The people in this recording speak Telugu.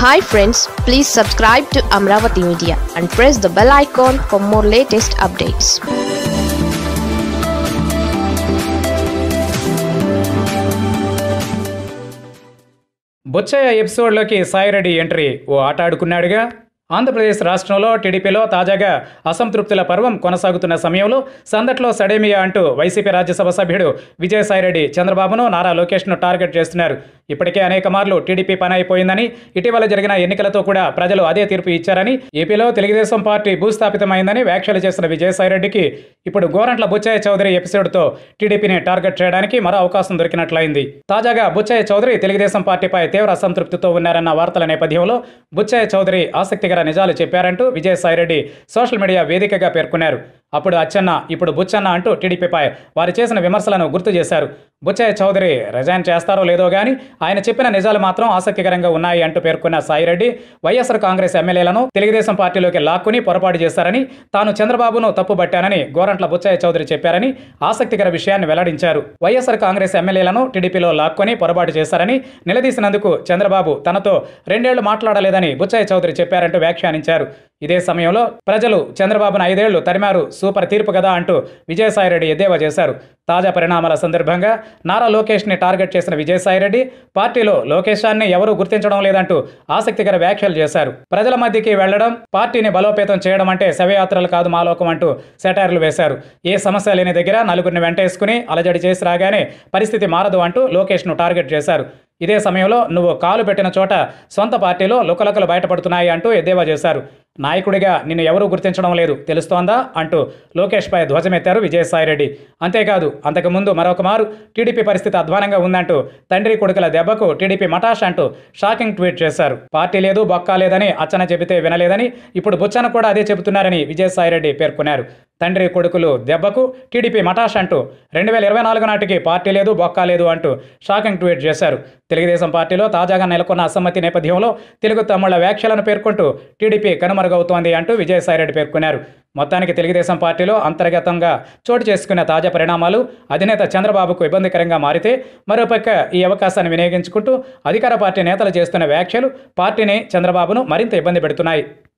hi friends please subscribe to Amaravati media and press the bell icon for more latest updates Butchaiah ఎపిసోడ్లోకి సాయిరెడ్డి ఎంట్రీ ఓ ఆట ఆడుకున్నాడుగా ఆంధ్రప్రదేశ్ రాష్ట్రంలో టీడీపీలో తాజాగా అసంతృప్తుల పర్వం కొనసాగుతున్న సమయంలో సందట్లో సడేమియా అంటూ వైసీపీ రాజ్యసభ సభ్యుడు విజయసాయిరెడ్డి చంద్రబాబును నారా లోకేష్ను టార్గెట్ చేస్తున్నారు ఇప్పటికే అనేక మార్లు టీడీపీ పని అయిపోయిందని ఇటీవల జరిగిన ఎన్నికలతో కూడా ప్రజలు అదే తీర్పు ఇచ్చారని ఏపీలో తెలుగుదేశం పార్టీ భూస్థాపితమైందని వ్యాఖ్యలు చేసిన విజయసాయిరెడ్డికి ఇప్పుడు గోరంట్ల బుచ్చయ్య చౌదరి ఎపిసోడ్తో టీడీపీని టార్గెట్ చేయడానికి మరో అవకాశం దొరికినట్లయింది తాజాగా బుచ్చయ్య చౌదరి తెలుగుదేశం పార్టీపై తీవ్ర అసంతృప్తితో ఉన్నారన్న వార్తల నేపథ్యంలో బుచ్చయ్య చౌదరి ఆసక్తికర నిజాలు చెప్పారంటూ విజయసాయిరెడ్డి సోషల్ మీడియా వేదికగా పేర్కొన్నారు అప్పుడు అచ్చెన్న ఇప్పుడు బుచ్చన్న అంటూ టీడీపీపై వారు చేసిన విమర్శలను గుర్తు చేశారు బుచ్చయ్య చౌదరి రిజైన్ చేస్తారో లేదో గానీ ఆయన చెప్పిన నిజాలు మాత్రం ఆసక్తికరంగా ఉన్నాయి అంటూ పేర్కొన్న సాయిరెడ్డి వైఎస్ఆర్ కాంగ్రెస్ ఎమ్మెల్యేలను తెలుగుదేశం పార్టీలోకి లాక్కుని పొరపాటు చేశారని తాను చంద్రబాబును తప్పుబట్టానని గోరంట్ల బుచ్చయ్య చౌదరి చెప్పారని ఆసక్తికర విషయాన్ని వెల్లడించారు వైఎస్ఆర్ కాంగ్రెస్ ఎమ్మెల్యేలను టీడీపీలో లాక్కొని పొరపాటు చేశారని నిలదీసినందుకు చంద్రబాబు తనతో రెండేళ్లు మాట్లాడలేదని బుచ్చయ్య చౌదరి చెప్పారంటూ వ్యాఖ్యానించారు ఇదే సమయంలో ప్రజలు చంద్రబాబును ఐదేళ్లు తరిమారు సూపర్ తీర్పు కదా అంటూ విజయసాయిరెడ్డి ఎద్దేవా చేశారు తాజా పరిణామాల సందర్భంగా నారా లోకేష్ని టార్గెట్ చేసిన విజయసాయిరెడ్డి పార్టీలో లోకేశాన్ని ఎవరూ గుర్తించడం లేదంటూ ఆసక్తికర వ్యాఖ్యలు చేశారు ప్రజల మధ్యకి వెళ్లడం పార్టీని బలోపేతం చేయడం అంటే శవయాత్రలు కాదు మాలోకం అంటూ సెటైర్లు వేశారు ఏ సమస్య లేని దగ్గర నలుగురిని వెంటేసుకుని అలజడి చేసి రాగానే పరిస్థితి మారదు అంటూ లోకేష్ను టార్గెట్ చేశారు ఇదే సమయంలో నువ్వు కాలు పెట్టిన చోట సొంత పార్టీలో లుకలుకలు బయటపడుతున్నాయి అంటూ ఎద్దేవా చేశారు నాయకుడిగా నిన్ను ఎవరూ గుర్తించడం లేదు తెలుస్తోందా అంటూ లోకేష్పై ధ్వజమెత్తారు విజయసాయిరెడ్డి అంతేకాదు అంతకుముందు మరొక మారు టీడీపీ పరిస్థితి అధ్వానంగా ఉందంటూ తండ్రి కొడుకుల దెబ్బకు టీడీపీ మటాష్ అంటూ షాకింగ్ ట్వీట్ చేశారు పార్టీ లేదు బొక్కా లేదని అచ్చన చెబితే వినలేదని ఇప్పుడు బుచ్చన కూడా అదే చెబుతున్నారని విజయసాయిరెడ్డి పేర్కొన్నారు తండ్రి కొడుకులు దెబ్బకు టీడీపీ మటాష్ అంటూ రెండు వేల ఇరవై నాలుగు నాటికి పార్టీ లేదు బొక్కా లేదు అంటూ షాకింగ్ ట్వీట్ చేశారు తెలుగుదేశం పార్టీలో తాజాగా నెలకొన్న అసమ్మతి నేపథ్యంలో తెలుగు తమ్ముళ్ల వ్యాఖ్యలను పేర్కొంటూ టీడీపీ కనుమరుగవుతోంది అంటూ విజయసాయిరెడ్డి పేర్కొన్నారు మొత్తానికి తెలుగుదేశం పార్టీలో అంతర్గతంగా చోటు చేసుకున్న తాజా పరిణామాలు అధినేత చంద్రబాబుకు ఇబ్బందికరంగా మారితే మరోపక్క ఈ అవకాశాన్ని వినియోగించుకుంటూ అధికార పార్టీ నేతలు చేస్తున్న వ్యాఖ్యలు పార్టీని చంద్రబాబును మరింత ఇబ్బంది పెడుతున్నాయి